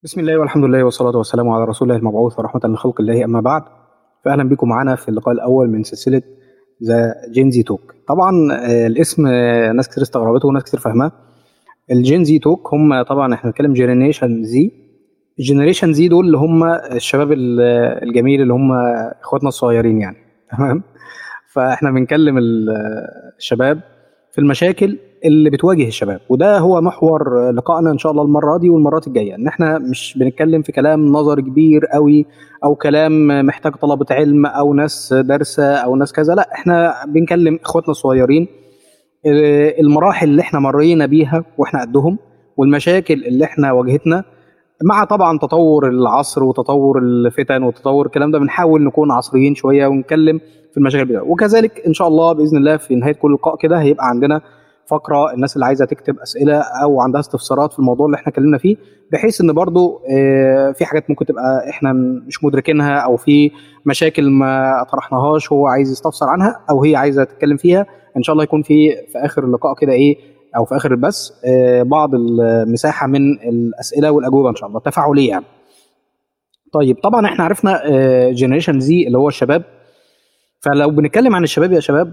بسم الله والحمد لله والصلاة والسلام على رسول الله المبعوث ورحمة لخلق الله أما بعد فأهلا بكم معنا في اللقاء الأول من سلسلة ذا جينزي توك طبعا آه، الاسم آه، ناس كتير استغربته وناس كتير فاهماه الجينزي توك هم طبعا احنا بنتكلم جينيريشن زي الجينيريشن زي دول اللي هم الشباب ال- الجميل اللي هم اخواتنا الصغيرين يعني تمام فاحنا بنكلم ال- الشباب في المشاكل اللي بتواجه الشباب وده هو محور لقائنا ان شاء الله المره دي والمرات الجايه ان احنا مش بنتكلم في كلام نظري كبير قوي او كلام محتاج طلبه علم او ناس دارسه او ناس كذا لا احنا بنكلم اخواتنا الصغيرين آه، المراحل اللي احنا مرينا بيها واحنا قدهم والمشاكل اللي احنا واجهتنا مع طبعا تطور العصر وتطور الفتن وتطور الكلام ده بنحاول نكون عصريين شويه ونتكلم في المشاكل بتاعته وكذلك ان شاء الله باذن الله في نهايه كل لقاء كده هيبقى عندنا فقره الناس اللي عايزه تكتب اسئله او عندها استفسارات في الموضوع اللي احنا اتكلمنا فيه بحيث ان برضو آه، في حاجات ممكن تبقى احنا مش مدركينها او في مشاكل ما طرحناهاش هو عايز يستفسر عنها او هي عايزه تتكلم فيها ان شاء الله يكون في في اخر اللقاء كده ايه او في اخر البث آه، بعض المساحه من الاسئله والاجوبه ان شاء الله تفاعليه يعني. طيب طبعا احنا عرفنا جنريشن زي اللي هو الشباب فلو بنتكلم عن الشباب يا شباب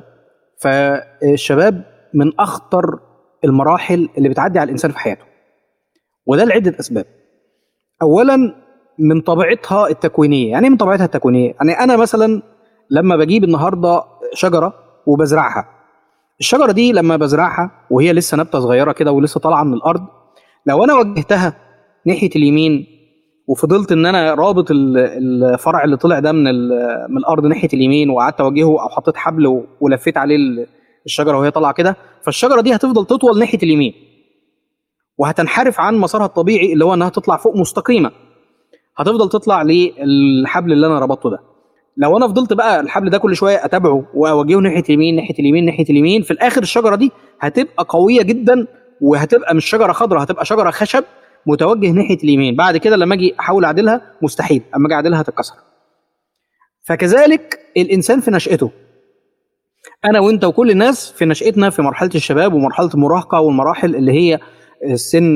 فالشباب من اخطر المراحل اللي بتعدي على الانسان في حياته وده لعده اسباب اولا من طبيعتها التكوينيه يعني إيه من طبيعتها التكوينيه يعني انا مثلا لما بجيب النهارده شجره وبزرعها الشجره دي لما بزرعها وهي لسه نبته صغيره كده ولسه طالعه من الارض لو انا وجهتها ناحيه اليمين وفضلت ان انا رابط ال- الفرع اللي طلع ده من ال- من الارض ناحيه اليمين وقعدت اوجهه او حطيت حبل و- ولفيت عليه ال- الشجره وهي طالعه كده فالشجره دي هتفضل تطول ناحيه اليمين وهتنحرف عن مسارها الطبيعي اللي هو انها تطلع فوق مستقيمه هتفضل تطلع للحبل اللي انا ربطته ده لو انا فضلت بقى الحبل ده كل شويه اتابعه واوجهه ناحيه اليمين ناحيه اليمين ناحيه اليمين في الاخر الشجره دي هتبقى قويه جدا وهتبقى مش شجره خضراء هتبقى شجره خشب متوجه ناحيه اليمين بعد كده لما اجي احاول اعدلها مستحيل اما اجي اعدلها هتتكسر فكذلك الانسان في نشأته انا وانت وكل الناس في نشأتنا في مرحله الشباب ومرحله المراهقه والمراحل اللي هي سن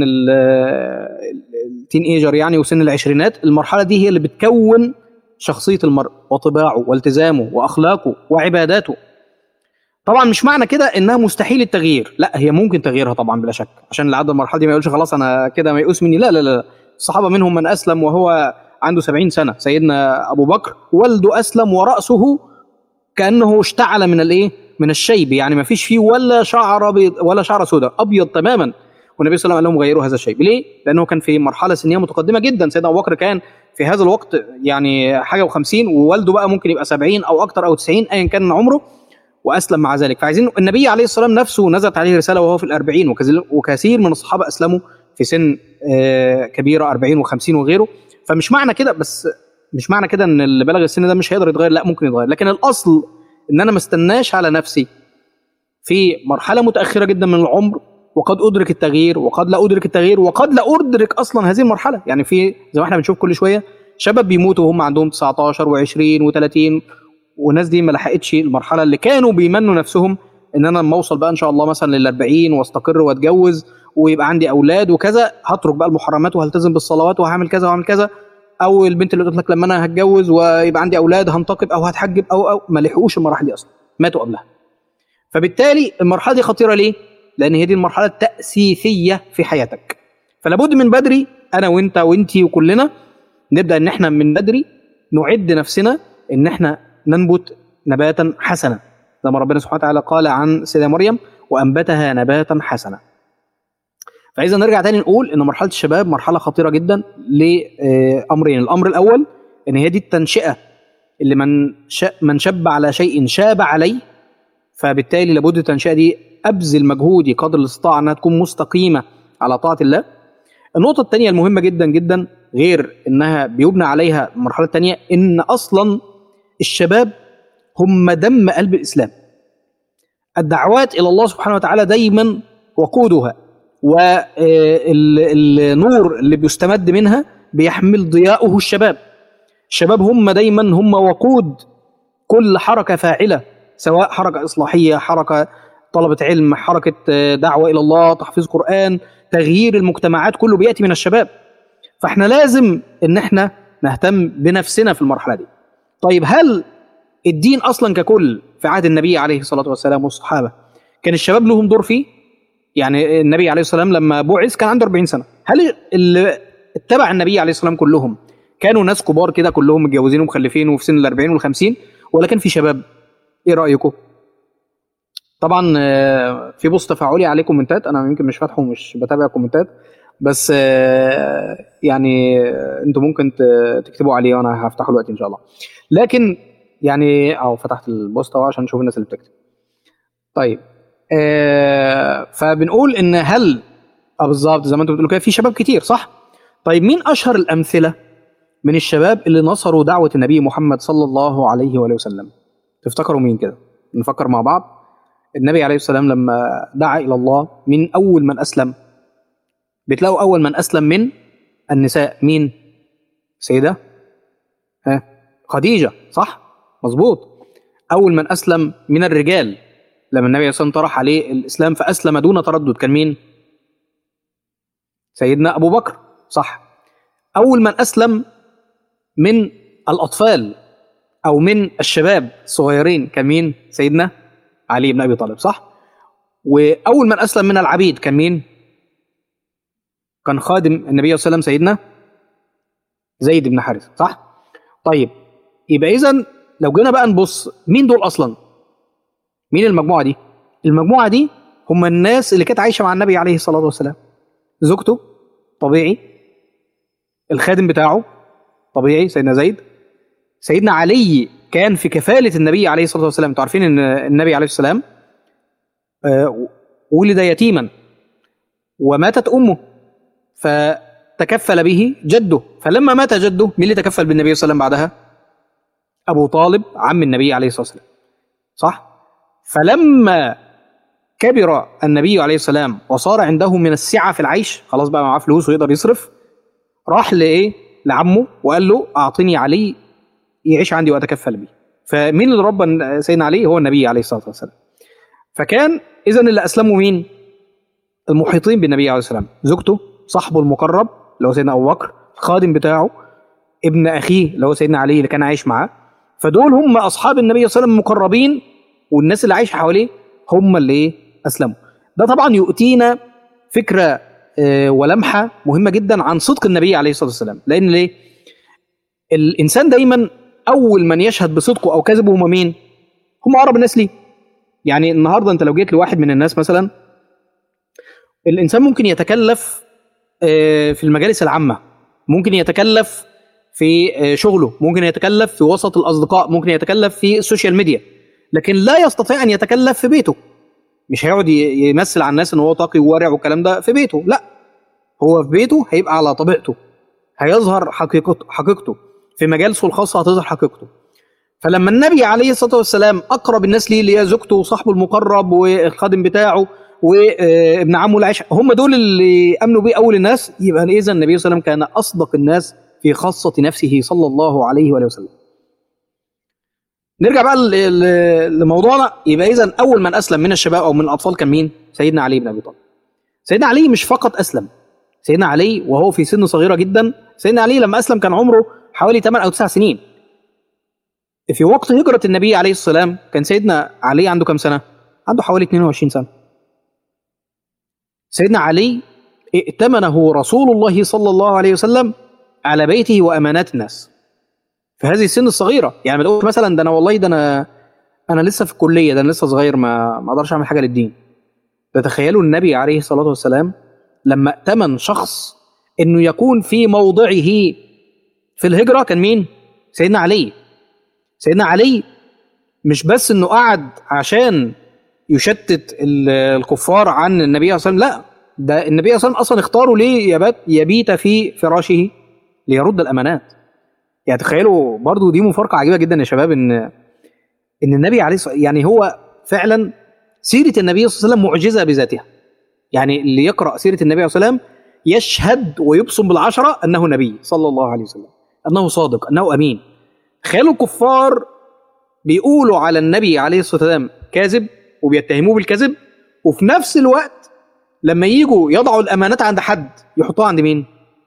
التين ايجر يعني وسن العشرينات المرحله دي هي اللي بتكون شخصيه المرء وطباعه والتزامه واخلاقه وعباداته طبعا مش معنى كده انها مستحيل التغيير لا هي ممكن تغييرها طبعا بلا شك عشان اللي عدى المرحله دي ما يقولش خلاص انا كده ما يئوس مني لا لا لا الصحابه منهم من اسلم وهو عنده سبعين سنه سيدنا ابو بكر والده اسلم وراسه كانه اشتعل من الايه من الشيب يعني ما فيش فيه ولا شعر بيض ولا شعر سوداء ابيض تماما والنبي صلى الله عليه وسلم قال لهم غيروا هذا الشيب ليه لانه كان في مرحله سنيه متقدمه جدا سيدنا ابو بكر كان في هذا الوقت يعني حاجه و50 ووالده بقى ممكن يبقى 70 او اكتر او 90 ايا كان عمره واسلم مع ذلك فعايزين النبي عليه الصلاه والسلام نفسه نزلت عليه رساله وهو في الأربعين وكذل- وكثير من الصحابه اسلموا في سن آه، كبيره 40 و50 وغيره فمش معنى كده بس مش معنى كده ان اللي بلغ السن ده مش هيقدر يتغير لا ممكن يتغير لكن الاصل ان انا ما استناش على نفسي في مرحله متاخره جدا من العمر وقد ادرك التغيير وقد لا ادرك التغيير وقد لا ادرك اصلا هذه المرحله يعني في زي ما احنا بنشوف كل شويه شباب بيموتوا وهم عندهم 19 و20 و30 والناس دي ما لحقتش المرحله اللي كانوا بيمنوا نفسهم ان انا لما اوصل بقى ان شاء الله مثلا لل 40 واستقر واتجوز ويبقى عندي اولاد وكذا هترك بقى المحرمات وهلتزم بالصلوات وهعمل كذا وهعمل كذا او البنت اللي قلت لك لما انا هتجوز ويبقى عندي اولاد هنتقب او هتحجب او او ما لحقوش المراحل دي اصلا ماتوا قبلها فبالتالي المرحله دي خطيره ليه؟ لان هي دي المرحله التاسيسيه في حياتك فلابد من بدري انا وانت وانتي وكلنا نبدا ان احنا من بدري نعد نفسنا ان احنا ننبت نباتا حسنا زي ما ربنا سبحانه وتعالى قال عن سيدة مريم وانبتها نباتا حسنا فاذا نرجع تاني نقول ان مرحله الشباب مرحله خطيره جدا لامرين الامر الاول ان هي دي التنشئه اللي من ش... من شب على شيء شاب عليه فبالتالي لابد التنشئه دي ابذل مجهودي قدر الاستطاعه انها تكون مستقيمه على طاعه الله. النقطه الثانيه المهمه جدا جدا غير انها بيبنى عليها المرحله الثانيه ان اصلا الشباب هم دم قلب الاسلام. الدعوات الى الله سبحانه وتعالى دايما وقودها والنور اللي بيستمد منها بيحمل ضياؤه الشباب. الشباب هم دايما هم وقود كل حركه فاعله سواء حركه اصلاحيه حركه طلبه علم حركه دعوه الى الله تحفيظ قران تغيير المجتمعات كله بياتي من الشباب فاحنا لازم ان احنا نهتم بنفسنا في المرحله دي طيب هل الدين اصلا ككل في عهد النبي عليه الصلاه والسلام والصحابه كان الشباب لهم دور فيه يعني النبي عليه الصلاه والسلام لما بعث كان عنده 40 سنه هل اللي اتبع النبي عليه الصلاه والسلام كلهم كانوا ناس كبار كده كلهم متجوزين ومخلفين وفي سن ال 40 وال 50 ولا كان في شباب ايه رايكم طبعا آه، في بوست تفاعلي عليه كومنتات انا يمكن مش فاتحه ومش بتابع كومنتات بس آه، يعني آه، انتوا ممكن ت- تكتبوا عليه وانا هفتحه دلوقتي ان شاء الله لكن يعني اه فتحت البوست اهو عشان نشوف الناس اللي بتكتب طيب آه فبنقول ان هل اه بالظبط زي ما انتوا بتقولوا كده في شباب كتير صح طيب مين اشهر الامثله من الشباب اللي نصروا دعوه النبي محمد صلى الله عليه واله وسلم تفتكروا مين كده نفكر مع بعض النبي عليه السلام لما دعا الى الله من اول من اسلم بتلاقوا اول من اسلم من النساء مين سيده ها خديجه صح مظبوط اول من اسلم من الرجال لما النبي صلى الله عليه وسلم طرح عليه الاسلام فاسلم دون تردد كان مين سيدنا ابو بكر صح اول من اسلم من الاطفال او من الشباب الصغيرين كان مين سيدنا علي بن ابي طالب صح واول من اسلم من العبيد كان مين كان خادم النبي صلى الله عليه وسلم سيدنا زيد بن حارثه صح طيب يبقى اذا لو جينا بقى نبص مين دول اصلا مين المجموعه دي المجموعه دي هم الناس اللي كانت عايشه مع النبي عليه الصلاه والسلام زوجته طبيعي الخادم بتاعه طبيعي سيدنا زيد سيدنا علي كان في كفاله النبي عليه الصلاه والسلام انتوا عارفين ان النبي عليه السلام آه، ولد يتيما وماتت امه فتكفل به جده فلما مات جده مين اللي تكفل بالنبي صلى الله عليه وسلم بعدها ابو طالب عم النبي عليه الصلاه والسلام صح فلما كبر النبي عليه السلام وصار عنده من السعه في العيش خلاص بقى معاه فلوس ويقدر يصرف راح لايه لعمه وقال له اعطني علي يعيش عندي واتكفل بيه فمين اللي ربى سيدنا علي هو النبي عليه الصلاه والسلام فكان اذا اللي اسلموا مين المحيطين بالنبي عليه السلام زوجته صاحبه المقرب اللي هو سيدنا ابو بكر الخادم بتاعه ابن اخيه اللي هو سيدنا علي اللي كان عايش معاه فدول هم اصحاب النبي صلى الله عليه وسلم المقربين والناس اللي عايشه حواليه هم اللي ايه اسلموا ده طبعا يؤتينا فكره آه، ولمحه مهمه جدا عن صدق النبي عليه الصلاه والسلام لان ليه الانسان دايما اول من يشهد بصدقه او كذبه هم مين هم اقرب الناس ليه يعني النهارده انت لو جيت لواحد من الناس مثلا الانسان ممكن يتكلف آه، في المجالس العامه ممكن يتكلف في آه، شغله ممكن يتكلف في وسط الاصدقاء ممكن يتكلف في السوشيال ميديا لكن لا يستطيع ان يتكلف في بيته مش هيقعد ي- يمثل على الناس ان هو تقي وورع والكلام ده في بيته لا هو في بيته هيبقى على طبيعته هيظهر حقيقته حقيقته في مجالسه الخاصه هتظهر حقيقته فلما النبي عليه الصلاه والسلام اقرب الناس ليه اللي هي زوجته وصاحبه المقرب والخادم بتاعه وابن عمه اللي عايش هم دول اللي امنوا بيه اول الناس يبقى اذا النبي صلى الله عليه وسلم كان اصدق الناس في خاصه نفسه صلى الله عليه واله وسلم. نرجع بقى ل- ل- لموضوعنا يبقى اذا اول من اسلم من الشباب او من الاطفال كان مين؟ سيدنا علي بن ابي طالب. سيدنا علي مش فقط اسلم سيدنا علي وهو في سن صغيره جدا سيدنا علي لما اسلم كان عمره حوالي 8 او 9 سنين في وقت هجره النبي عليه الصلاه والسلام كان سيدنا علي عنده كام سنه عنده حوالي 22 سنه سيدنا علي ائتمنه رسول الله صلى الله عليه وسلم على بيته وامانات الناس في هذه السن الصغيره يعني ما تقولش مثلا ده انا والله ده انا انا لسه في الكليه ده انا لسه صغير ما ما اقدرش اعمل حاجه للدين ده تخيلوا النبي عليه الصلاه والسلام لما ائتمن شخص انه يكون في موضعه في الهجره كان مين؟ سيدنا علي سيدنا علي مش بس انه قعد عشان يشتت ال- الكفار عن النبي صلى الله عليه وسلم لا ده النبي صلى الله عليه وسلم اصلا اختاروا ليه يبات يبيت في فراشه ليرد الامانات يعني تخيلوا برضو دي مفارقه عجيبه جدا يا شباب ان ان النبي عليه الصلاه يعني هو فعلا سيره النبي صلى الله عليه وسلم معجزه بذاتها يعني اللي يقرا سيره النبي صلى الله عليه وسلم يشهد ويبصم بالعشره انه نبي صلى الله عليه وسلم انه صادق انه امين تخيلوا الكفار بيقولوا على النبي عليه الصلاه والسلام كاذب وبيتهموه بالكذب وفي نفس الوقت لما يجوا يضعوا الامانات عند حد يحطوها عند مين؟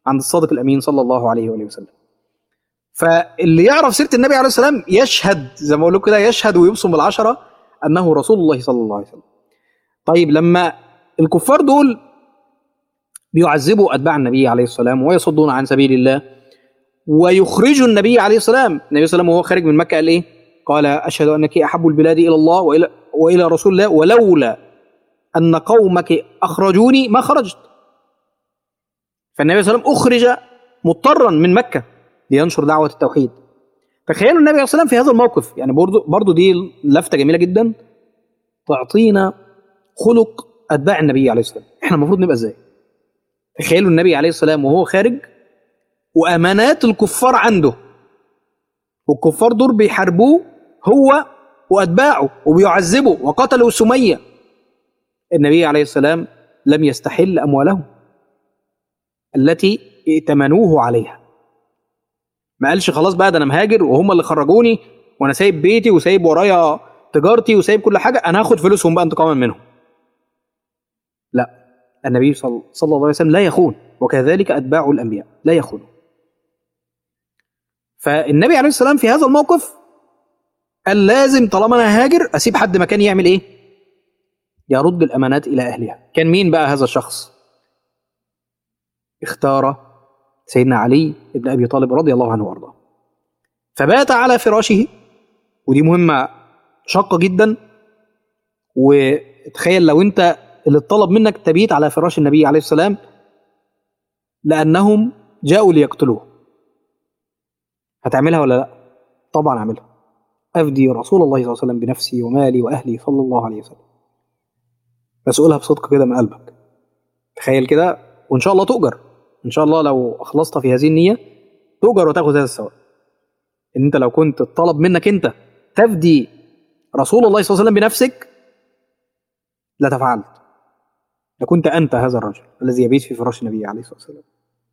عند الصادق الامين صلى الله عليه واله وسلم فاللي يعرف سيره النبي عليه السلام يشهد زي ما بقول لكم كده يشهد ويبصم بالعشره انه رسول الله صلى الله عليه وسلم طيب لما الكفار دول بيعذبوا اتباع النبي عليه السلام ويصدون عن سبيل الله ويخرجوا النبي عليه السلام النبي صلى الله عليه وسلم وهو خارج من مكه قال ايه قال اشهد انك احب البلاد الى الله والى والى رسول الله ولولا ان قومك اخرجوني ما خرجت فالنبي صلى الله عليه وسلم اخرج مضطرا من مكه لينشر دعوه التوحيد تخيلوا النبي عليه الصلاه والسلام في هذا الموقف يعني برضو برضو دي لفته جميله جدا تعطينا خلق اتباع النبي عليه الصلاه والسلام احنا المفروض نبقى ازاي تخيلوا النبي عليه السلام وهو خارج وامانات الكفار عنده والكفار دول بيحاربوه هو واتباعه وبيعذبوا وقتلوا سميه النبي عليه السلام لم يستحل اموالهم التي ائتمنوه عليها ما قالش خلاص بقى ده انا مهاجر وهم اللي خرجوني وانا سايب بيتي وسايب ورايا تجارتي وسايب كل حاجه انا هاخد فلوسهم بقى انتقاما منهم لا النبي صلى صلى الله عليه وسلم لا يخون وكذلك اتباع الانبياء لا يخونوا فالنبي عليه السلام في هذا الموقف قال لازم طالما انا هاجر اسيب حد مكاني يعمل ايه يرد الامانات الى اهلها كان مين بقى هذا الشخص اختار سيدنا علي بن ابي طالب رضي الله عنه وارضاه فبات على فراشه ودي مهمه شاقه جدا وتخيل لو انت اللي اتطلب منك تبيت على فراش النبي عليه السلام لانهم جاءوا ليقتلوه هتعملها ولا لا طبعا اعملها افدي رسول الله صلى الله عليه وسلم بنفسي ومالي واهلي صلى الله عليه وسلم بس قولها بصدق كده من قلبك تخيل كده وان شاء الله تؤجر ان شاء الله لو اخلصت في هذه النيه تؤجر وتاخذ هذا الثواب ان انت لو كنت طلب منك انت تفدي رسول الله صلى الله عليه وسلم بنفسك لتفعلت لكنت انت هذا الرجل الذي يبيت في فراش النبي عليه الصلاه والسلام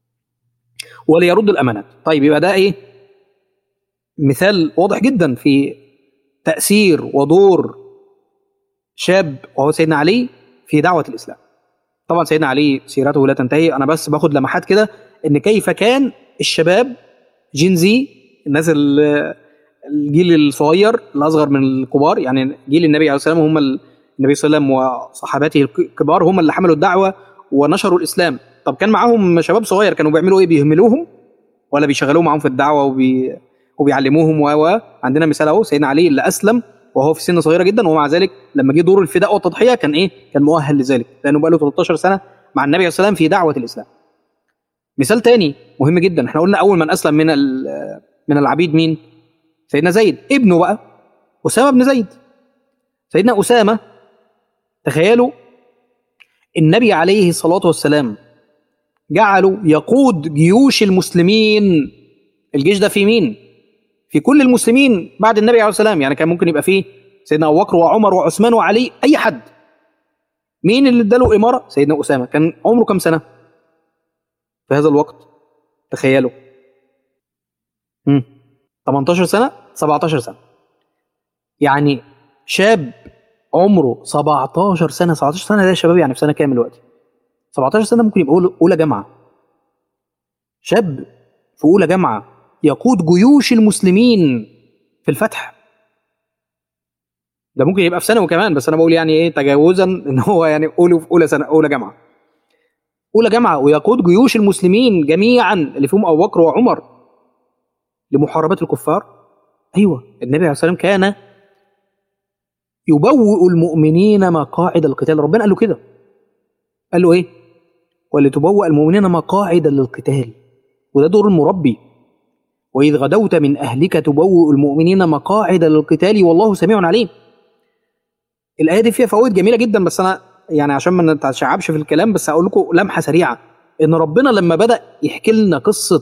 وليرد الامانات طيب يبقى ده ايه مثال واضح جدا في تاثير ودور شاب وهو سيدنا علي في دعوه الاسلام طبعا سيدنا علي سيرته لا تنتهي انا بس باخد لمحات كده ان كيف كان الشباب جينزي الناس ال- الجيل الصغير الاصغر من الكبار يعني جيل النبي عليه الصلاه والسلام هم ال- النبي صلى الله عليه وسلم وصحابته الكبار هم اللي حملوا الدعوه ونشروا الاسلام طب كان معاهم شباب صغير كانوا بيعملوا ايه بيهملوهم ولا بيشغلوهم معاهم في الدعوه وبي... وبيعلموهم و و عندنا مثال اهو سيدنا علي اللي اسلم وهو في سن صغيره جدا ومع ذلك لما جه دور الفداء والتضحيه كان ايه كان مؤهل لذلك لانه بقى له 13 سنه مع النبي عليه الصلاه والسلام في دعوه الاسلام مثال تاني مهم جدا احنا قلنا اول من اسلم من ال- من العبيد مين سيدنا زيد ابنه بقى اسامه بن زيد سيدنا اسامه تخيلوا النبي عليه الصلاه والسلام جعله يقود جيوش المسلمين الجيش ده في مين في كل المسلمين بعد النبي عليه السلام يعني كان ممكن يبقى فيه سيدنا ابو بكر وعمر وعثمان وعلي اي حد مين اللي اداله اماره سيدنا اسامه كان عمره كام سنه في هذا الوقت تخيلوا مم. 18 سنه 17 سنه يعني شاب عمره 17 سنه 17 سنه ده يا شباب يعني في سنه كام دلوقتي 17 سنه ممكن يبقى أولى- اولى جامعه شاب في اولى جامعه يقود جيوش المسلمين في الفتح ده ممكن يبقى في ثانوي كمان بس انا بقول يعني ايه تجاوزا ان هو يعني اولى في اولى سنه اولى جامعه اولى جامعه ويقود جيوش المسلمين جميعا اللي فيهم ابو بكر وعمر لمحاربه الكفار ايوه النبي عليه الصلاه والسلام كان يبوئ المؤمنين مقاعد القتال ربنا قال له كده قال له ايه ولتبوأ المؤمنين مقاعد للقتال وده دور المربي وإذ غدوت من أهلك تبوئ المؤمنين مقاعد للقتال والله سميع عليم الآية دي فيها فوائد جميلة جدا بس أنا يعني عشان ما نتشعبش في الكلام بس هقول لكم لمحة سريعة إن ربنا لما بدأ يحكي لنا قصة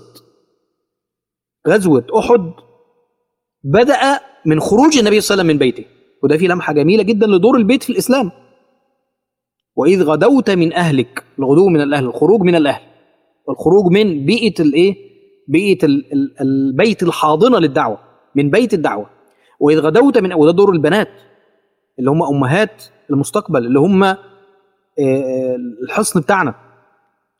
غزوة أحد بدأ من خروج النبي صلى الله عليه وسلم من بيته وده فيه لمحة جميلة جدا لدور البيت في الإسلام وإذ غدوت من أهلك الغدو من الأهل الخروج من الأهل والخروج من بيئة الإيه بيئة ال- ال- البيت الحاضنة للدعوة من بيت الدعوة وإذ غدوت من وده دور البنات اللي هم أمهات المستقبل اللي هم آه، الحصن بتاعنا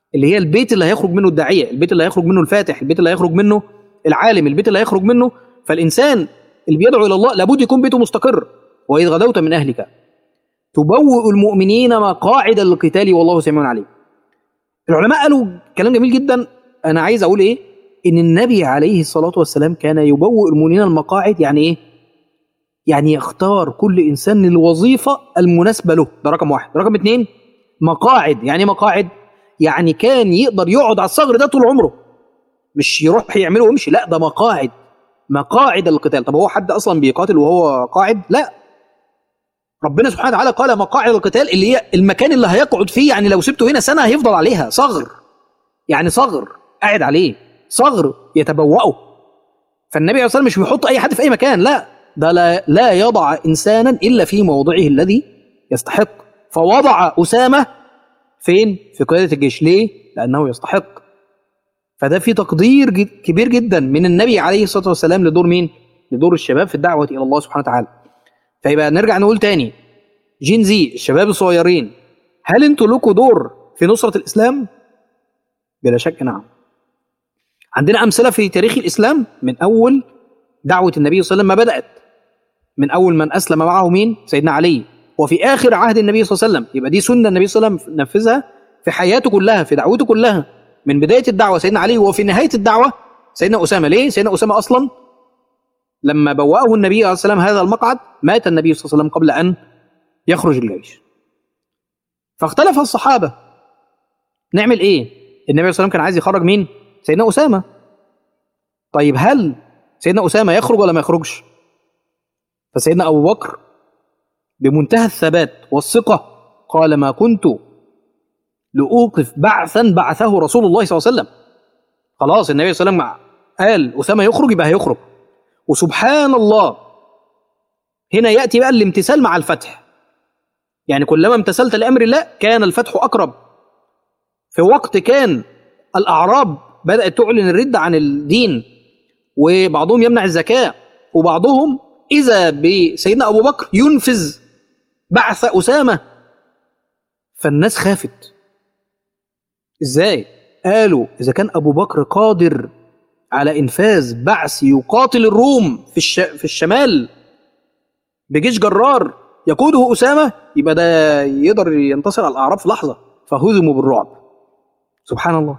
اللي هي البيت اللي هيخرج منه الداعيه البيت اللي هيخرج منه الفاتح البيت اللي هيخرج منه العالم البيت اللي هيخرج منه فالانسان اللي بيدعو الى الله لابد يكون بيته مستقر واذ غدوت من اهلك تبوئ المؤمنين مقاعد للقتال والله سميع عليم العلماء قالوا كلام جميل جدا انا عايز اقول ايه ان النبي عليه الصلاه والسلام كان يبوئ المؤمنين المقاعد يعني ايه يعني يختار كل انسان الوظيفه المناسبه له ده رقم واحد رقم اتنين مقاعد يعني ايه مقاعد يعني كان يقدر يقعد على الصغر ده طول عمره مش يروح يعمله ويمشي لا ده مقاعد مقاعد القتال طب هو حد اصلا بيقاتل وهو قاعد لا ربنا سبحانه وتعالى قال مقاعد القتال اللي هي المكان اللي هيقعد فيه يعني لو سبته هنا سنه هيفضل عليها صغر يعني صغر قاعد عليه صغر يتبوأه فالنبي عليه الصلاه والسلام مش بيحط اي حد في اي مكان لا ده لا, لا يضع انسانا الا في موضعه الذي يستحق فوضع اسامه فين في قياده الجيش ليه لانه يستحق فده في تقدير جد كبير جدا من النبي عليه الصلاه والسلام لدور مين لدور الشباب في الدعوه الى الله سبحانه وتعالى فيبقى نرجع نقول تاني جين زي الشباب الصغيرين هل انتوا لكم دور في نصره الاسلام بلا شك نعم عندنا امثله في تاريخ الاسلام من اول دعوه النبي صلى الله عليه وسلم ما بدات من اول من اسلم معه مين سيدنا علي وفي اخر عهد النبي صلى الله عليه وسلم يبقى دي سنه النبي صلى الله عليه وسلم نفذها في حياته كلها في دعوته كلها من بدايه الدعوه سيدنا علي وفي نهايه الدعوه سيدنا اسامه ليه سيدنا اسامه اصلا لما بوأه النبي عليه الصلاه والسلام هذا المقعد مات النبي صلى الله عليه وسلم قبل ان يخرج الجيش فاختلف الصحابه نعمل ايه النبي عليه الصلاه والسلام كان عايز يخرج مين سيدنا اسامه طيب هل سيدنا اسامه يخرج ولا ما يخرجش فسيدنا ابو بكر بمنتهى الثبات والثقه قال ما كنت لاوقف بعثا بعثه رسول الله صلى الله عليه وسلم خلاص النبي صلى الله عليه وسلم قال اسامه يخرج يبقى هيخرج وسبحان الله هنا ياتي بقى الامتثال مع الفتح يعني كلما امتثلت لامر الله كان الفتح اقرب في وقت كان الاعراب بدات تعلن الرده عن الدين وبعضهم يمنع الزكاه وبعضهم اذا بسيدنا ابو بكر ينفذ بعث اسامه فالناس خافت ازاي قالوا اذا كان ابو بكر قادر على انفاذ بعث يقاتل الروم في الش... في الشمال بجيش جرار يقوده اسامه يبقى ده يقدر ينتصر على الاعراب في لحظه فهزموا بالرعب سبحان الله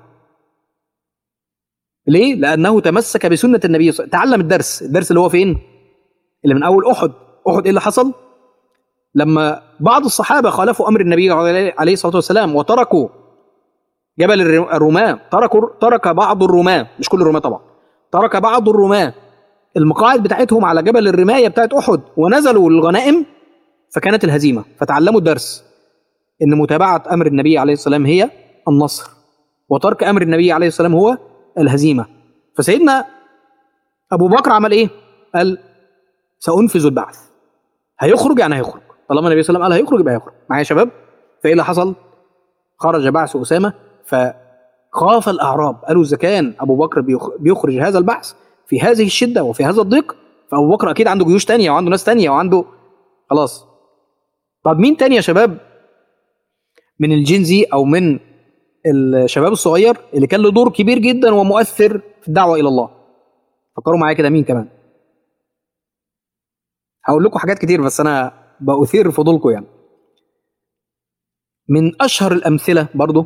ليه؟ لأنه تمسك بسنة النبي صلى الله عليه وسلم تعلم الدرس الدرس اللي هو فين؟ اللي من أول أحد أحد إيه اللي حصل؟ لما بعض الصحابة خالفوا أمر النبي عليه الصلاة والسلام وتركوا جبل الرماة تركوا ترك بعض الرماة مش كل الرماة طبعا ترك بعض الرماة المقاعد بتاعتهم على جبل الرماية بتاعت أحد ونزلوا الغنائم فكانت الهزيمة فتعلموا الدرس إن متابعة أمر النبي عليه الصلاة والسلام هي النصر وترك أمر النبي عليه الصلاة والسلام هو الهزيمة فسيدنا أبو بكر عمل إيه؟ قال سأنفذ البعث هيخرج يعني هيخرج طالما النبي صلى الله عليه وسلم قال هيخرج يبقى هيخرج معايا يا شباب فإيه اللي حصل؟ خرج بعث أسامة فخاف الأعراب قالوا إذا كان أبو بكر بيخرج هذا البعث في هذه الشدة وفي هذا الضيق فأبو بكر أكيد عنده جيوش تانية وعنده ناس تانية وعنده خلاص طب مين تاني يا شباب من الجنزي أو من الشباب الصغير اللي كان له دور كبير جدا ومؤثر في الدعوة إلى الله فكروا معايا كده مين كمان هقول لكم حاجات كتير بس أنا بأثير فضولكم يعني من أشهر الأمثلة برضو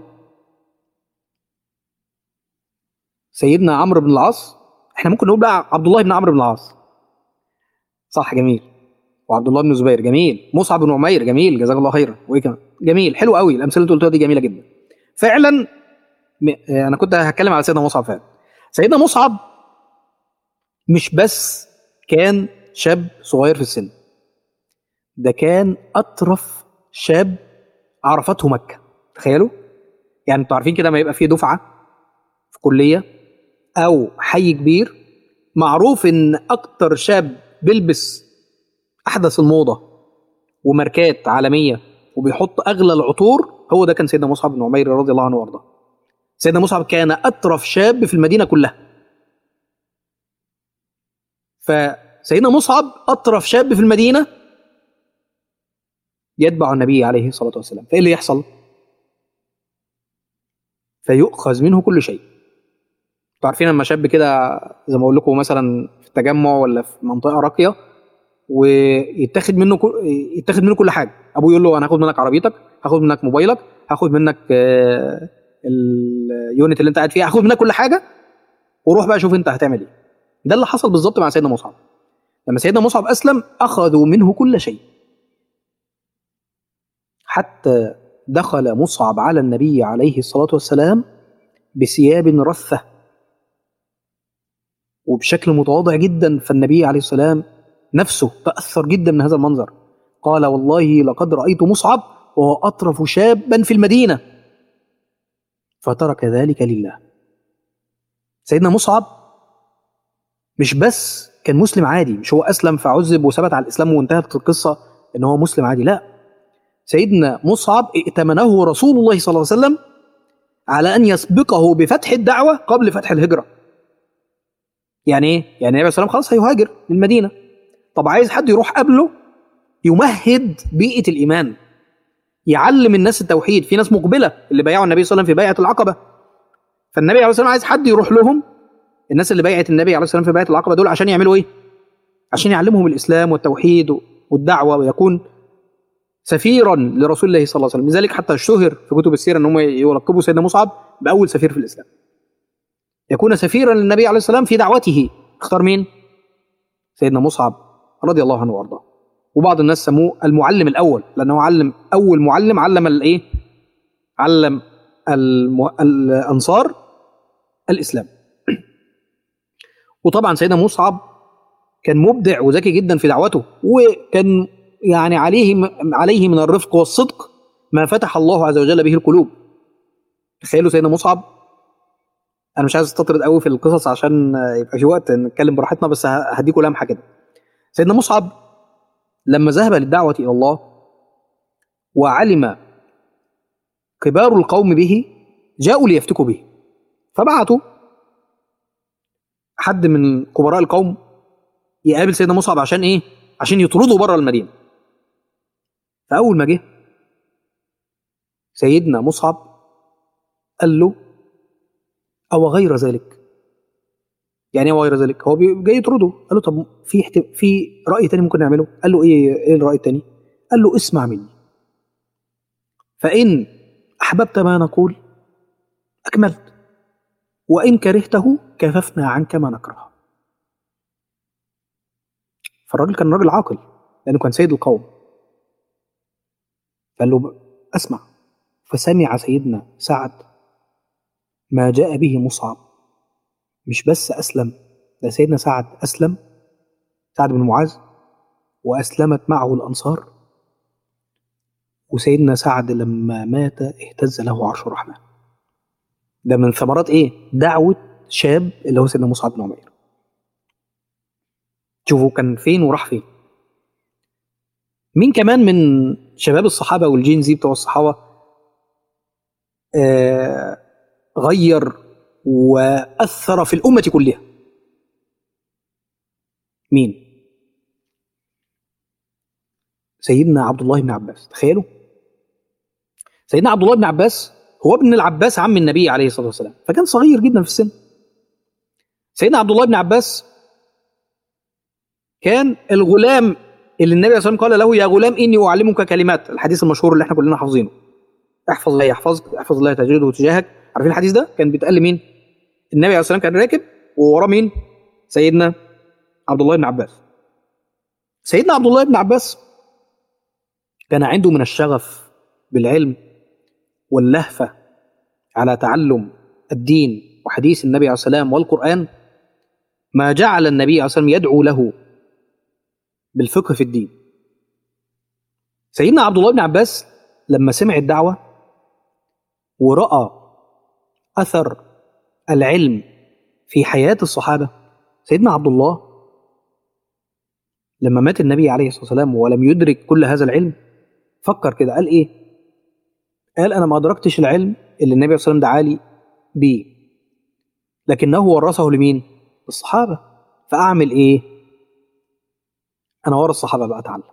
سيدنا عمرو بن العاص احنا ممكن نقول بقى عبد الله بن عمرو بن العاص صح جميل وعبد الله بن زبير جميل مصعب بن عمير جميل جزاك الله خيرا وايه كمان جميل حلو قوي الامثله اللي قلتوها دي جميله جدا فعلا انا كنت هتكلم على سيدنا مصعب فعلا سيدنا مصعب مش بس كان شاب صغير في السن ده كان اطرف شاب عرفته مكه تخيلوا يعني انتوا عارفين كده ما يبقى فيه دفعه في كليه او حي كبير معروف ان اكتر شاب بيلبس احدث الموضه وماركات عالميه وبيحط اغلى العطور هو ده كان سيدنا مصعب بن عمير رضي الله عنه وارضاه سيدنا مصعب كان اطرف شاب في المدينه كلها فسيدنا مصعب اطرف شاب في المدينه يتبع النبي عليه الصلاه والسلام فايه اللي يحصل فيؤخذ منه كل شيء انتوا عارفين لما شاب كده زي ما اقول لكم مثلا في التجمع ولا في منطقه راقيه ويتاخد منه كل... يتاخد منه كل حاجه ابوه يقول له انا هاخد منك عربيتك هاخد منك موبايلك هاخد منك آه، اليونت اللي انت قاعد فيها هاخد منك كل حاجه وروح بقى شوف انت هتعمل ايه ده اللي حصل بالظبط مع سيدنا مصعب لما سيدنا مصعب اسلم اخذوا منه كل شيء حتى دخل مصعب على النبي عليه الصلاه والسلام بثياب رثه وبشكل متواضع جدا فالنبي عليه السلام نفسه تاثر جدا من هذا المنظر قال والله لقد رايت مصعب وهو اطرف شابا في المدينه فترك ذلك لله سيدنا مصعب مش بس كان مسلم عادي مش هو اسلم فعذب وثبت على الاسلام وانتهت القصه ان هو مسلم عادي لا سيدنا مصعب ائتمنه رسول الله صلى الله عليه وسلم على ان يسبقه بفتح الدعوه قبل فتح الهجره يعني ايه يعني النبي عليه الصلاه والسلام خلاص هيهاجر للمدينه طب عايز حد يروح قبله يمهد بيئه الايمان يعلم الناس التوحيد في ناس مقبله اللي بايعوا النبي صلى الله عليه وسلم في بيعه العقبه فالنبي عليه الصلاه والسلام عايز حد يروح لهم الناس اللي بايعت النبي عليه الصلاه والسلام في بيعه العقبه دول عشان يعملوا ايه عشان يعلمهم الاسلام والتوحيد والدعوه ويكون سفيرا لرسول الله صلى الله عليه وسلم لذلك حتى اشتهر في كتب السيره ان هم يلقبوا سيدنا مصعب باول سفير في الاسلام يكون سفيرا للنبي عليه السلام في دعوته اختار مين سيدنا مصعب رضي الله عنه وارضاه وبعض الناس سموه المعلم الاول لانه علم اول معلم علم الايه علم المو... الانصار الاسلام وطبعا سيدنا مصعب كان مبدع وذكي جدا في دعوته وكان يعني عليه عليه من الرفق والصدق ما فتح الله عز وجل به القلوب تخيلوا سيدنا مصعب انا مش عايز استطرد قوي في القصص عشان يبقى في وقت نتكلم براحتنا بس هديكم لمحه كده سيدنا مصعب لما ذهب للدعوه الى الله وعلم كبار القوم به جاءوا ليفتكوا به فبعتوا حد من كبراء القوم يقابل سيدنا مصعب عشان ايه عشان يطردوا بره المدينه فاول ما جه سيدنا مصعب قال له او غير ذلك يعني ايه غير ذلك هو جاي يطرده قال له طب في احت... في راي تاني ممكن نعمله قال له ايه ايه الراي التاني قال له اسمع مني فان احببت ما نقول اكملت وان كرهته كففنا عنك ما نكره فالراجل كان راجل عاقل لانه كان سيد القوم قال له اسمع فسمع سيدنا سعد ما جاء به مصعب مش بس اسلم ده سيدنا سعد اسلم سعد بن معاذ واسلمت معه الانصار وسيدنا سعد لما مات اهتز له عرش الرحمن ده من ثمرات ايه دعوه شاب اللي هو سيدنا مصعب بن عمير شوفوا كان فين وراح فين مين كمان من شباب الصحابه والجين زي بتوع الصحابه آه غير واثر في الامه كلها مين سيدنا عبد الله بن عباس تخيلوا سيدنا عبد الله بن عباس هو ابن العباس عم النبي عليه الصلاه والسلام فكان صغير جدا في السن سيدنا عبد الله بن عباس كان الغلام اللي النبي صلى الله عليه وسلم قال له يا غلام اني اعلمك كلمات الحديث المشهور اللي احنا كلنا حافظينه احفظ الله يحفظك احفظ الله تجده تجاهك عارفين الحديث ده كان بيتقال لمين النبي عليه الصلاه والسلام كان راكب ووراه مين سيدنا عبد الله بن عباس سيدنا عبد الله بن عباس كان عنده من الشغف بالعلم واللهفه على تعلم الدين وحديث النبي عليه الصلاه والسلام والقران ما جعل النبي عليه الصلاه والسلام يدعو له بالفقه في الدين سيدنا عبد الله بن عباس لما سمع الدعوه وراى اثر العلم في حياه الصحابه سيدنا عبد الله لما مات النبي عليه الصلاه والسلام ولم يدرك كل هذا العلم فكر كده قال ايه قال انا ما ادركتش العلم اللي النبي صلى الله عليه وسلم دعا لي بيه لكنه ورثه لمين الصحابه فاعمل ايه انا ورا الصحابه بقى اتعلم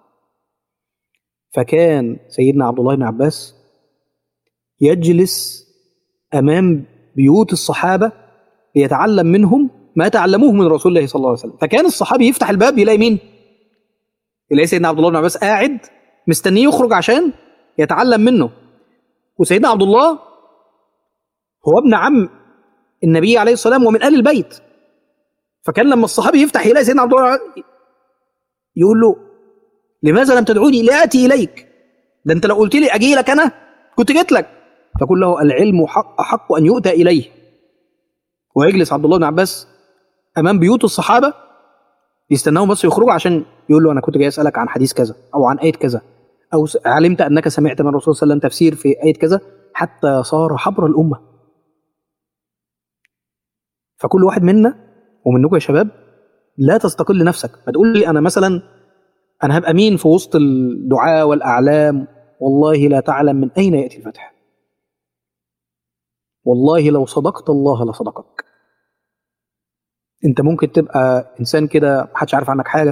فكان سيدنا عبد الله بن عباس يجلس امام بيوت الصحابه ليتعلم منهم ما تعلموه من رسول الله صلى الله عليه وسلم فكان الصحابي يفتح الباب يلاقي مين يلاقي سيدنا عبد الله بن عباس قاعد مستنيه يخرج عشان يتعلم منه وسيدنا عبد الله هو ابن عم النبي عليه الصلاه والسلام ومن ال البيت فكان لما الصحابي يفتح يلاقي سيدنا عبد الله يقول له لماذا لم تدعوني لاتي اليك ده انت لو قلت لي اجي لك انا كنت جيت لك فقل له العلم حق احق ان يؤتى اليه ويجلس عبد الله بن عباس امام بيوت الصحابه يستناهم بس يخرجوا عشان يقول له انا كنت جاي اسالك عن حديث كذا او عن ايه كذا او علمت انك سمعت من الرسول صلى الله عليه وسلم تفسير في ايه كذا حتى صار حبر الامه فكل واحد منا ومنكم يا شباب لا تستقل نفسك ما تقول لي انا مثلا انا هبقى مين في وسط الدعاء والاعلام والله لا تعلم من اين ياتي الفتح والله لو صدقت الله لصدقك انت ممكن تبقى انسان كده محدش عارف عنك حاجه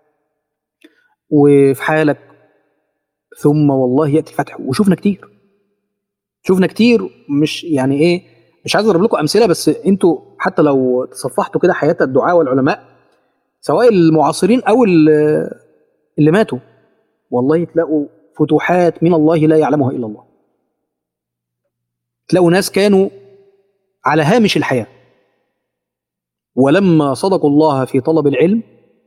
وفي حالك ثم والله ياتي الفتح وشوفنا كتير شوفنا كتير مش يعني ايه مش عايز اضرب لكم امثله بس انتوا حتى لو تصفحتوا كده حياه الدعاء والعلماء سواء المعاصرين او اللي ماتوا والله تلاقوا فتوحات من الله لا يعلمها الا الله تلاقوا ناس كانوا على هامش الحياه ولما صدقوا الله في طلب العلم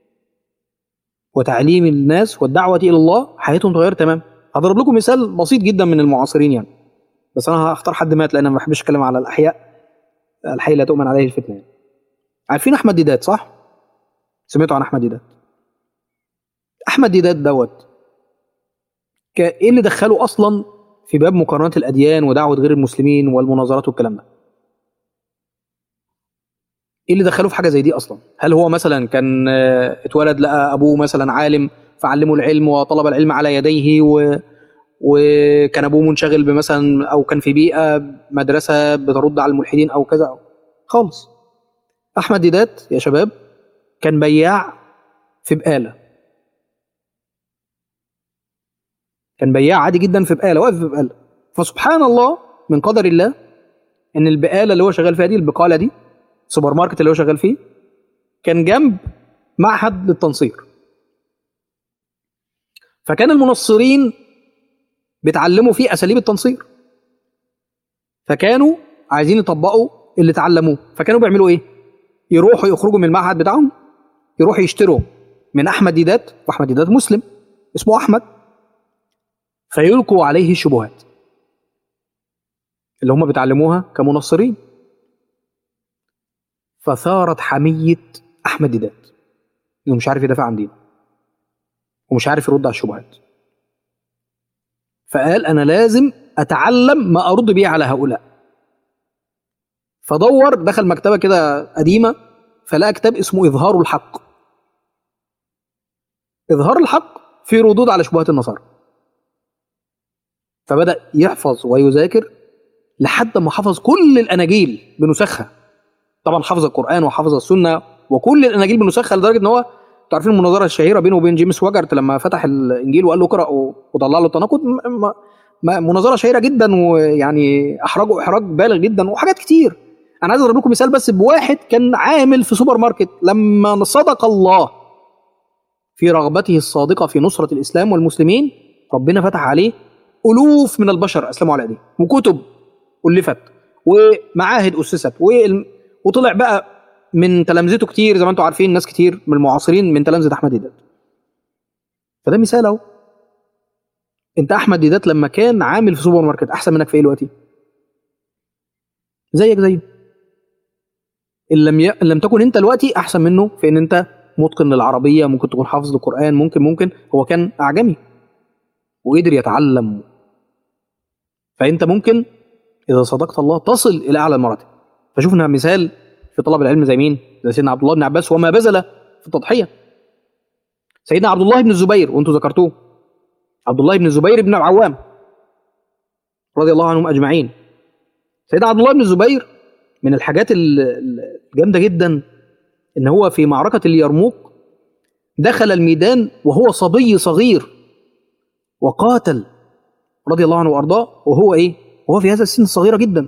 وتعليم الناس والدعوه الى الله حياتهم اتغيرت تماما هضرب لكم مثال بسيط جدا من المعاصرين يعني بس انا هختار حد مات لان ما بحبش اتكلم على الاحياء الحي لا تؤمن عليه الفتنه يعني. عارفين احمد ديدات صح سمعتوا عن احمد ديدات احمد ديدات دوت ايه اللي دخله اصلا في باب مقارنه الاديان ودعوه غير المسلمين والمناظرات والكلام ده ايه اللي دخله في حاجه زي دي اصلا هل هو مثلا كان اتولد لقى ابوه مثلا عالم فعلمه العلم وطلب العلم على يديه و... وكان ابوه منشغل بمثلا او كان في بيئه مدرسه بترد على الملحدين او كذا خالص احمد ديدات يا شباب كان بياع في بقاله كان بياع عادي جدا في بقاله واقف في بقاله فسبحان الله من قدر الله ان البقاله اللي هو شغال فيها دي البقاله دي سوبر ماركت اللي هو شغال فيه كان جنب معهد للتنصير فكان المنصرين بيتعلموا فيه اساليب التنصير فكانوا عايزين يطبقوا اللي اتعلموه فكانوا بيعملوا ايه يروحوا يخرجوا من المعهد بتاعهم يروحوا يشتروا من احمد ديدات واحمد ديدات مسلم اسمه احمد فيلقوا عليه الشبهات اللي هم بيتعلموها كمنصرين فثارت حمية أحمد ديدات إنه مش عارف يدافع عن دينه ومش عارف يرد على الشبهات فقال أنا لازم أتعلم ما أرد به على هؤلاء فدور دخل مكتبة كده قديمة فلقى كتاب اسمه إظهار الحق إظهار الحق في ردود على شبهات النصارى فبدأ يحفظ ويذاكر لحد ما حفظ كل الأناجيل بنسخها طبعا حفظ القرآن وحفظ السنة وكل الأناجيل بنسخها لدرجة إن هو عارفين المناظرة الشهيرة بينه وبين جيمس واجرت لما فتح الإنجيل وقال له اقرأ وطلع له التناقض مناظرة شهيرة جدا ويعني أحرجه إحراج بالغ جدا وحاجات كتير أنا عايز أضرب لكم مثال بس بواحد كان عامل في سوبر ماركت لما صدق الله في رغبته الصادقة في نصرة الإسلام والمسلمين ربنا فتح عليه ألوف من البشر أسلموا على يديه وكتب ألفت ومعاهد أسست وطلع بقى من تلامذته كتير زي ما انتم عارفين ناس كتير من المعاصرين من تلامذة أحمد ديدات فده مثال أهو أنت أحمد ديدات لما كان عامل في سوبر ماركت أحسن منك في إيه دلوقتي؟ زيك زيه إن لم ي... إن لم تكن أنت دلوقتي أحسن منه في إن أنت متقن للعربية ممكن تكون حافظ القرآن ممكن ممكن هو كان أعجمي وقدر يتعلم فأنت ممكن إذا صدقت الله تصل إلى أعلى المراتب فشوفنا مثال في طلب العلم زي مين؟ زي سيدنا عبد الله بن عباس وما بذل في التضحية سيدنا عبد الله بن الزبير وانتم ذكرتوه عبد الله بن الزبير بن العوام رضي الله عنهم أجمعين سيدنا عبد الله بن الزبير من الحاجات الجامدة جدا إن هو في معركة اليرموك دخل الميدان وهو صبي صغير وقاتل رضي الله عنه وارضاه وهو ايه؟ وهو في هذا السن الصغيره جدا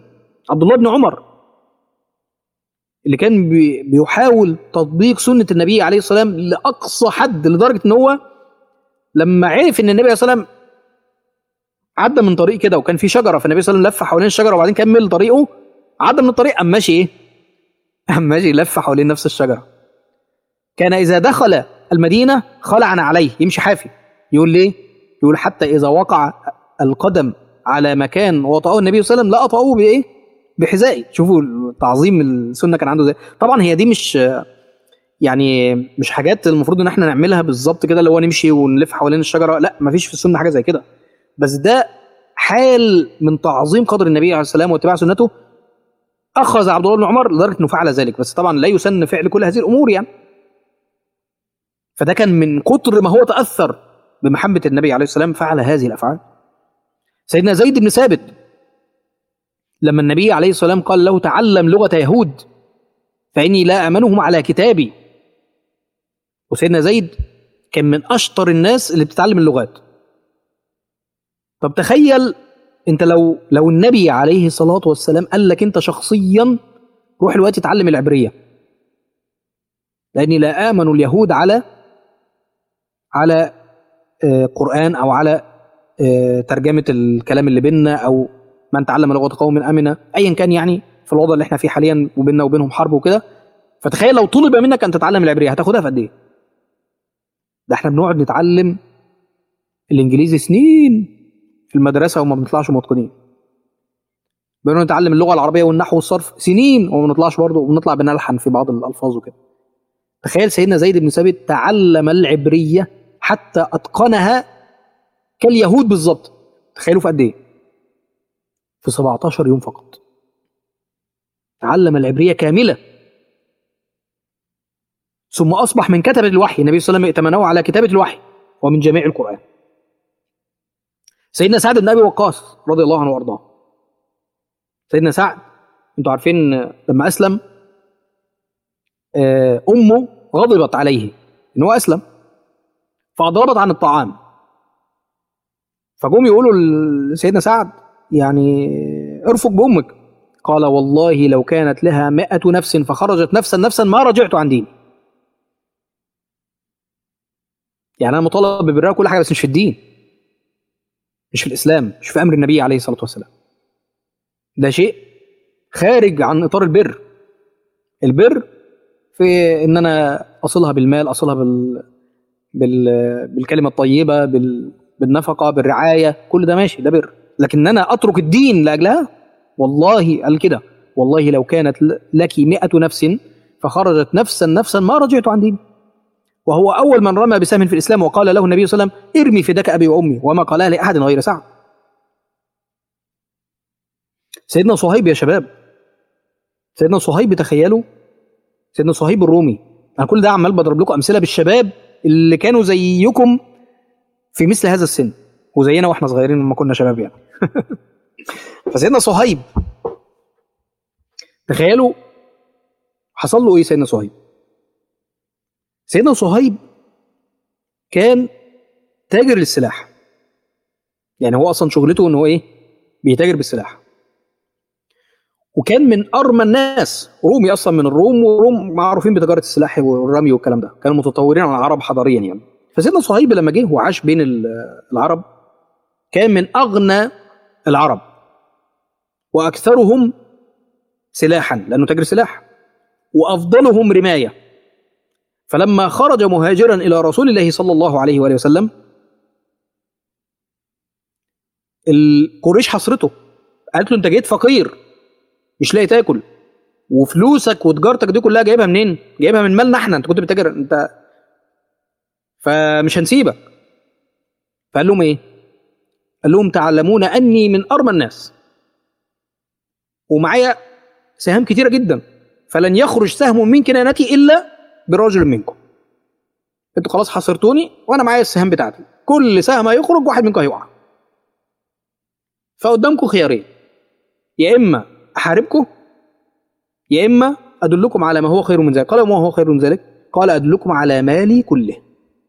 عبد الله بن عمر اللي كان بي- بيحاول تطبيق سنه النبي عليه الصلاه والسلام لاقصى حد لدرجه ان هو لما عرف ان النبي عليه الصلاه والسلام عدى من طريق كده وكان في شجره فالنبي صلى الله عليه وسلم لف حوالين الشجره وبعدين كمل طريقه عدى من الطريق قام ماشي ايه؟ قام ماشي لف حوالين نفس الشجره كان اذا دخل المدينه خلع عليه يمشي حافي يقول ليه؟ يقول حتى اذا وقع القدم على مكان وطأه النبي صلى الله عليه وسلم لا أطأوه بايه؟ بحذائي شوفوا تعظيم السنه كان عنده ازاي طبعا هي دي مش يعني مش حاجات المفروض ان احنا نعملها بالظبط كده اللي هو نمشي ونلف حوالين الشجره لا مفيش في السنه حاجه زي كده بس ده حال من تعظيم قدر النبي عليه السلام واتباع سنته اخذ عبد الله بن عمر لدرجه انه فعل ذلك بس طبعا لا يسن فعل كل هذه الامور يعني فده كان من كتر ما هو تاثر بمحبه النبي عليه السلام فعل هذه الافعال سيدنا زيد بن ثابت لما النبي عليه الصلاه والسلام قال له تعلم لغه يهود فاني لا امنهم على كتابي وسيدنا زيد كان من اشطر الناس اللي بتتعلم اللغات طب تخيل انت لو لو النبي عليه الصلاه والسلام قال لك انت شخصيا روح دلوقتي اتعلم العبريه لاني لا امن اليهود على على آه، قران او على آه، ترجمه الكلام اللي بيننا او من تعلم لغه قوم امن ايا كان يعني في الوضع اللي احنا فيه حاليا وبيننا وبينهم حرب وكده فتخيل لو طلب منك ان تتعلم العبريه هتاخدها في قد ايه؟ ده احنا بنقعد نتعلم الانجليزي سنين في المدرسه وما بنطلعش متقنين بنقعد نتعلم اللغه العربيه والنحو والصرف سنين وما بنطلعش برضه وبنطلع بنلحن في بعض الالفاظ وكده تخيل سيدنا زيد بن ثابت تعلم العبريه حتى اتقنها كاليهود بالظبط تخيلوا في قد ايه في 17 يوم فقط تعلم العبريه كامله ثم اصبح من كتبه الوحي النبي صلى الله عليه وسلم ائتمنه على كتابه الوحي ومن جميع القران سيدنا سعد بن ابي وقاص رضي الله عنه وارضاه سيدنا سعد انتوا عارفين لما اسلم آه، امه غضبت عليه ان هو اسلم فاضربت عن الطعام فجم يقولوا لسيدنا سعد يعني ارفق بامك قال والله لو كانت لها مائة نفس فخرجت نفسا نفسا ما رجعت عن ديني يعني انا مطالب ببرها كل حاجه بس مش في الدين مش في الاسلام مش في امر النبي عليه الصلاه والسلام ده شيء خارج عن اطار البر البر في ان انا اصلها بالمال اصلها بال, بال... بالكلمه الطيبه بال... بالنفقه بالرعايه كل ده ماشي ده بر لكن ان انا اترك الدين لاجلها والله قال كده والله لو كانت ل- لك مئة نفس فخرجت نفسا نفسا ما رجعت عن ديني وهو أول من رمى بسهم في الإسلام وقال له النبي صلى الله عليه وسلم ارمي فداك أبي وأمي وما قالها لأحد غير سعد سيدنا صهيب يا شباب سيدنا صهيب تخيلوا سيدنا صهيب الرومي أنا كل ده عمال بضرب لكم أمثلة بالشباب اللي كانوا زيكم في مثل هذا السن وزينا واحنا صغيرين لما كنا شباب يعني فسيدنا صهيب تخيلوا حصل له ايه سيدنا صهيب سيدنا صهيب كان تاجر للسلاح يعني هو اصلا شغلته ان هو ايه بيتاجر بالسلاح وكان من ارمى الناس رومي اصلا من الروم والروم معروفين بتجاره السلاح والرمي والكلام ده كانوا متطورين عن العرب حضاريا يعني فسيدنا صهيب لما جه وعاش بين ال- العرب كان من اغنى العرب واكثرهم سلاحا لانه تاجر سلاح وافضلهم رمايه فلما خرج مهاجرا الى رسول الله صلى الله عليه واله وسلم القريش حصرته قالت له انت جيت فقير مش لاقي تاكل وفلوسك وتجارتك دي كلها جايبها منين؟ جايبها من مالنا احنا انت كنت بتتاجر انت فمش هنسيبك فقال لهم ايه؟ قال لهم تعلمون اني من ارمى الناس ومعايا سهام كتيره جدا فلن يخرج سهم من كنانتي الا برجل منكم انتوا خلاص حصرتوني وانا معايا السهام بتاعتي كل سهم هيخرج واحد منكم هيقع فقدامكم خيارين يا اما احاربكم يا اما ادلكم على ما هو خير من ذلك قال وما هو خير من ذلك قال ادلكم على مالي كله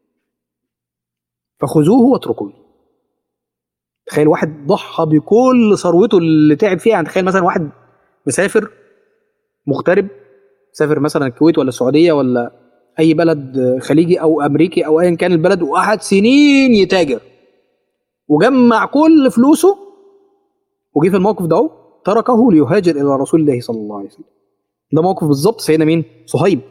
فخذوه واتركوني تخيل واحد ضحى بكل ثروته اللي تعب فيها يعني تخيل مثلا واحد مسافر مغترب سافر مثلا الكويت ولا السعوديه ولا اي بلد خليجي او امريكي او ايا كان البلد وقعد سنين يتاجر وجمع كل فلوسه وجه في الموقف ده أهو، تركه ليهاجر الى رسول الله صلى الله عليه وسلم ده موقف بالظبط سيدنا مين صهيب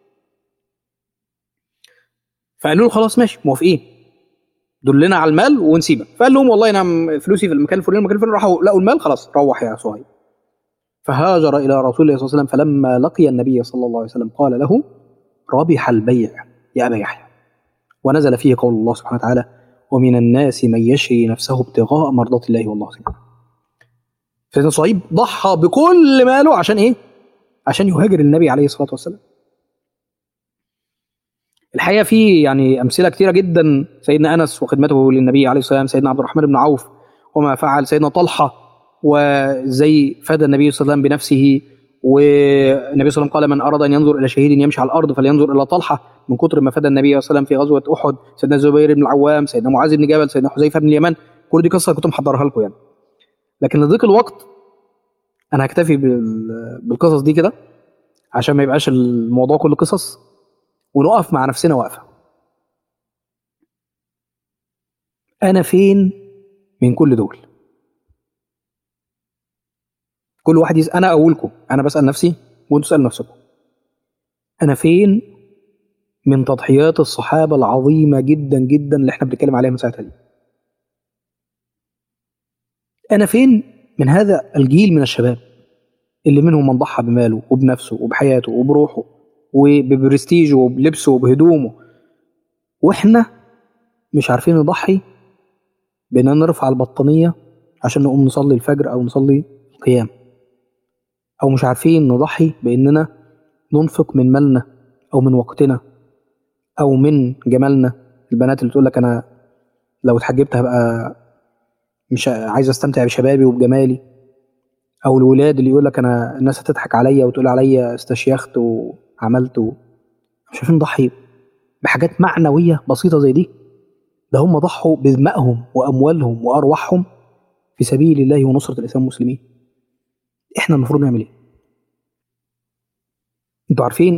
فقالوا له خلاص ماشي موافقين دلنا على المال ونسيبك فقال لهم والله نعم فلوسي في المكان الفلاني المكان الفلاني راحوا لقوا المال خلاص روح يا صهيب فهاجر الى رسول الله صلى الله عليه وسلم فلما لقي النبي صلى الله عليه وسلم قال له ربح البيع يا ابا يحيى ونزل فيه قول الله سبحانه وتعالى ومن الناس من يشري نفسه ابتغاء مرضات الله والله سبحانه سيدنا صهيب ضحى بكل ماله عشان ايه؟ عشان يهاجر النبي عليه الصلاه والسلام. الحقيقه في يعني امثله كثيره جدا سيدنا انس وخدمته للنبي عليه الصلاه والسلام، سيدنا عبد الرحمن بن عوف وما فعل سيدنا طلحه وازاي فدى النبي صلى الله عليه وسلم بنفسه والنبي صلى الله عليه وسلم قال من اراد ان ينظر الى شهيد يمشي على الارض فلينظر الى طلحه من كتر ما فدى النبي صلى الله عليه وسلم في غزوه احد، سيدنا الزبير بن العوام، سيدنا معاذ بن جبل، سيدنا حذيفه بن اليمان، كل دي قصه كنت محضرها لكم يعني. لكن لضيق الوقت انا هكتفي بال- بالقصص دي كده عشان ما يبقاش الموضوع كله قصص ونقف مع نفسنا وقفه انا فين من كل دول كل واحد يسأل انا اولكم انا بسال نفسي وانتوا اسالوا نفسكم انا فين من تضحيات الصحابه العظيمه جدا جدا اللي احنا بنتكلم عليها من ساعتها دي انا فين من هذا الجيل من الشباب اللي منهم من ضحى بماله وبنفسه وبحياته وبروحه وببرستيجه وبلبسه وبهدومه واحنا مش عارفين نضحي باننا نرفع البطانيه عشان نقوم نصلي الفجر او نصلي القيام او مش عارفين نضحي باننا ننفق من مالنا او من وقتنا او من جمالنا البنات اللي تقول لك انا لو اتحجبت هبقى مش عايز استمتع بشبابي وبجمالي او الولاد اللي يقول لك انا الناس هتضحك عليا وتقول عليا استشيخت وعملت و... مش عارفين نضحي بحاجات معنويه بسيطه زي دي ده هم ضحوا بدمائهم واموالهم وارواحهم في سبيل الله ونصره الاسلام والمسلمين احنا المفروض نعمل ايه انتوا عارفين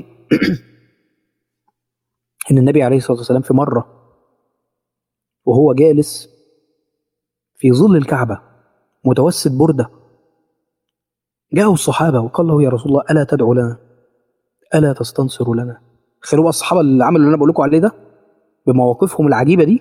ان النبي عليه الصلاه والسلام في مره وهو جالس في ظل الكعبه متوسد برده جاءوا الصحابه وقال له يا رسول الله الا تدعو لنا الا تستنصر لنا تخيلوا بقى الصحابه اللي عملوا اللي انا بقول لكم عليه ده بمواقفهم العجيبه دي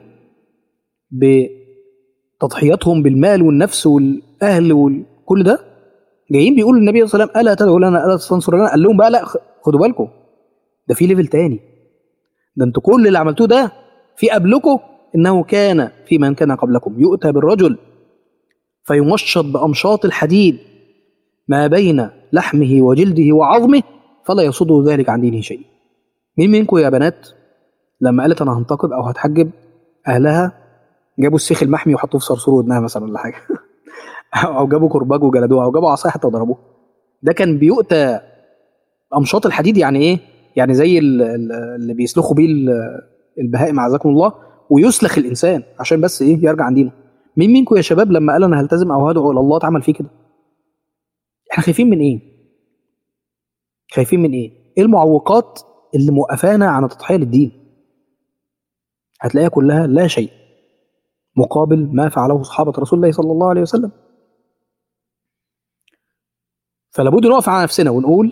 بتضحياتهم بالمال والنفس والاهل وكل ده جايين بيقولوا للنبي صلى الله عليه وسلم الا تدعو لنا الا تستنصر لنا قال لهم بقى لا خدوا بالكم ده في ليفل تاني ده انتوا كل اللي عملتوه ده في قبلكم انه كان في من كان قبلكم يؤتى بالرجل فيمشط بامشاط الحديد ما بين لحمه وجلده وعظمه فلا يصد ذلك عن دينه شيء مين منكم يا بنات لما قالت انا هنتقب او هتحجب اهلها جابوا السيخ المحمي وحطوه في صرصور ودنها مثلا ولا حاجه او جابوا كرباج وجلدوها او جابوا عصايه حتى وضربوها ده كان بيؤتى امشاط الحديد يعني ايه يعني زي ال- ال- اللي بيسلخوا بيه ال- البهائم اعزكم الله ويسلخ الانسان عشان بس ايه يرجع عن دينه مين منكم يا شباب لما قال انا هلتزم او هدعو الى الله اتعمل فيه كده احنا خايفين من ايه خايفين من ايه ايه المعوقات اللي موقفانا عن التضحيه للدين هتلاقيها كلها لا شيء مقابل ما فعله صحابه رسول الله صلى الله عليه وسلم فلابد نقف على نفسنا ونقول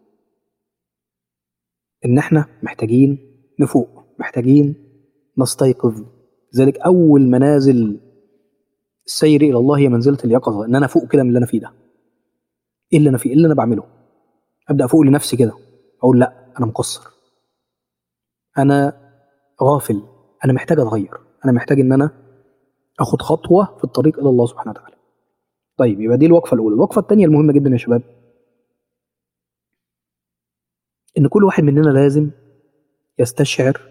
ان احنا محتاجين نفوق محتاجين نستيقظ ذلك اول منازل السير الى الله هي منزله اليقظه ان انا فوق كده من اللي انا فيه ده ايه اللي انا فيه ايه اللي انا بعمله ابدا افوق لنفسي كده اقول لا انا مقصر انا غافل انا محتاج اتغير انا محتاج ان انا اخد خطوه في الطريق الى الله سبحانه وتعالى طيب يبقى دي الوقفه الاولى الوقفه الثانيه المهمه جدا يا شباب ان كل واحد مننا لازم يستشعر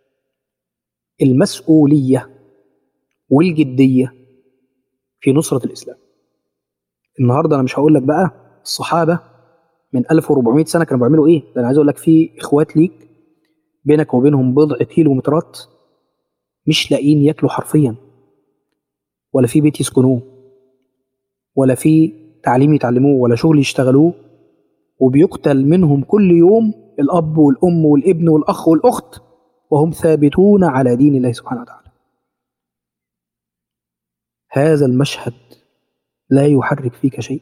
المسؤوليه والجديه في نصره الاسلام النهارده انا مش هقول لك بقى الصحابه من 1400 سنه كانوا بيعملوا ايه ده انا عايز اقول لك في اخوات ليك بينك وبينهم بضع كيلومترات مش لاقيين ياكلوا حرفيا ولا في بيت يسكنوه ولا في تعليم يتعلموه ولا شغل يشتغلوه وبيقتل منهم كل يوم الأب والأم والابن والأخ والأخت وهم ثابتون على دين الله سبحانه وتعالى هذا المشهد لا يحرك فيك شيء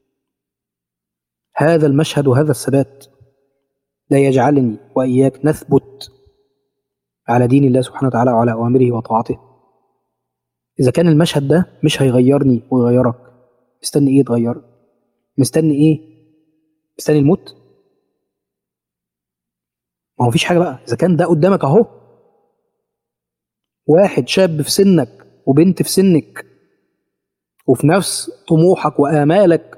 هذا المشهد وهذا الثبات لا يجعلني وإياك نثبت على دين الله سبحانه وتعالى وعلى أوامره وطاعته إذا كان المشهد ده مش هيغيرني ويغيرك مستني إيه يتغير مستني إيه مستني الموت ما هو مفيش حاجة بقى إذا كان ده قدامك أهو واحد شاب في سنك وبنت في سنك وفي نفس طموحك وآمالك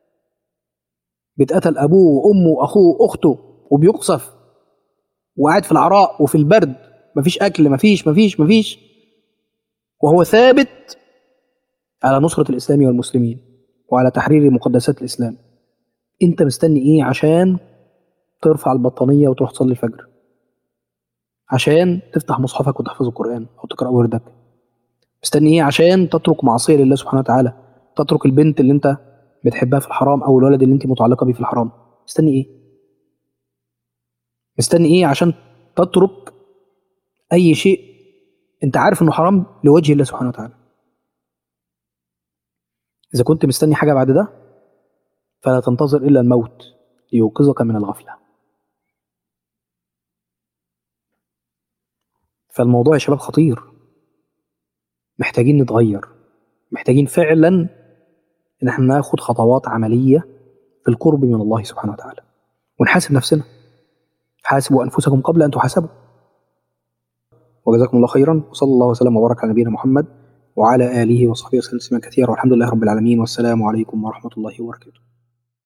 بيتقتل أبوه وأمه وأخوه وأخته وبيقصف وقاعد في العراء وفي البرد مفيش أكل مفيش مفيش مفيش وهو ثابت على نصرة الإسلام والمسلمين وعلى تحرير مقدسات الإسلام أنت مستني إيه عشان ترفع البطانية وتروح تصلي الفجر عشان تفتح مصحفك وتحفظ القرآن أو تقرأ وردك مستني إيه عشان تترك معصية لله سبحانه وتعالى تترك البنت اللي أنت بتحبها في الحرام أو الولد اللي أنت متعلقة بيه في الحرام مستني إيه مستني إيه عشان تترك أي شيء أنت عارف إنه حرام لوجه الله سبحانه وتعالى إذا كنت مستني حاجة بعد ده فلا تنتظر إلا الموت ليوقظك من الغفلة فالموضوع يا شباب خطير محتاجين نتغير محتاجين فعلا ان احنا ناخد خطوات عملية في القرب من الله سبحانه وتعالى ونحاسب نفسنا حاسبوا انفسكم قبل ان تحاسبوا وجزاكم الله خيرا وصلى الله وسلم وبارك على نبينا محمد وعلى اله وصحبه وسلم تسليما كثيرا والحمد لله رب العالمين والسلام عليكم ورحمه الله وبركاته